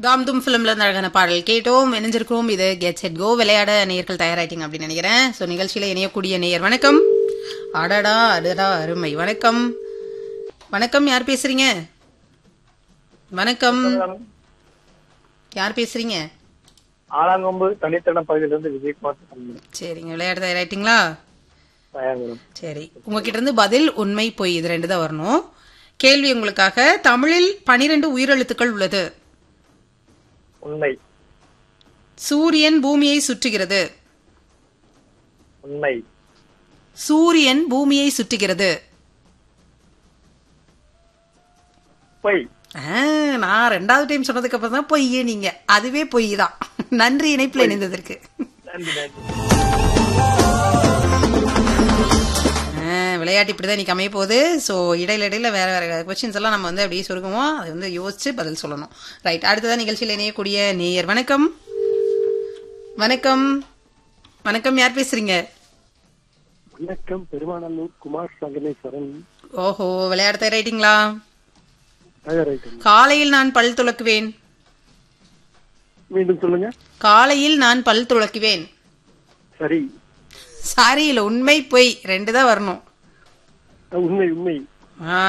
தாம் தும் ஃபிலிம்ல இருந்து அழகான பாடல் கேட்டோம் இணைஞ்சிருக்கிறோம் இது கெட் செட் கோ விளையாட நேயர்கள் தயாராயிட்டீங்க அப்படின்னு நினைக்கிறேன் ஸோ நிகழ்ச்சியில இணையக்கூடிய நேயர் வணக்கம் அடடா அடடா அருமை வணக்கம் வணக்கம் யார் பேசுறீங்க வணக்கம் யார் பேசுறீங்க ஆலாங்கொம்பு தனித்தடம் பகுதியிலிருந்து விஜயகுமார் பேசுறேன். சரிங்க விளையாட தயாராயிட்டீங்களா தயாங்குளம். சரி உங்ககிட்ட இருந்து பதில் உண்மை பொய் இது ரெண்டு தான் வரணும் கேள்வி உங்களுக்காக தமிழில் பனிரெண்டு உயிரெழுத்துக்கள் உள்ளது உண்மை சூரியன் பூமியை சுற்றுகிறது உண்மை சூரியன் பூமியை சுற்றுகிறது பொய் ஆ, நான் ரெண்டாவது டைம் சொன்னதுக்கு அப்புறம் தான் பொய்யே நீங்க அதுவே பொய் தான் நன்றி இணைப்புல இணைந்ததற்கு நன்றி நன்றி ஆ, விளையாட்டு இப்படிதான் இன்னைக்கு அமைய போகுது ஸோ இடையில இடையில வேற வேற கொஸ்டின்ஸ் எல்லாம் நம்ம வந்து அப்படியே சுருக்குவோம் அது வந்து யோசிச்சு பதில் சொல்லணும் ரைட் அடுத்ததான் நிகழ்ச்சியில் இணையக்கூடிய நேயர் வணக்கம் வணக்கம் வணக்கம் யார் பேசுறீங்க வணக்கம் பெருமாநல்லூர் குமார் சங்கமேஸ்வரன் ஓஹோ விளையாட தயாராயிட்டீங்களா தயாராயிட்டேன் காலையில் நான் பல் துலக்குவேன் மீண்டும் சொல்லுங்க காலையில் நான் பல் துலக்குவேன் சரி சாரி இல்ல உண்மை பொய் ரெண்டு தான் வரணும் உண்மை உண்மை ஆ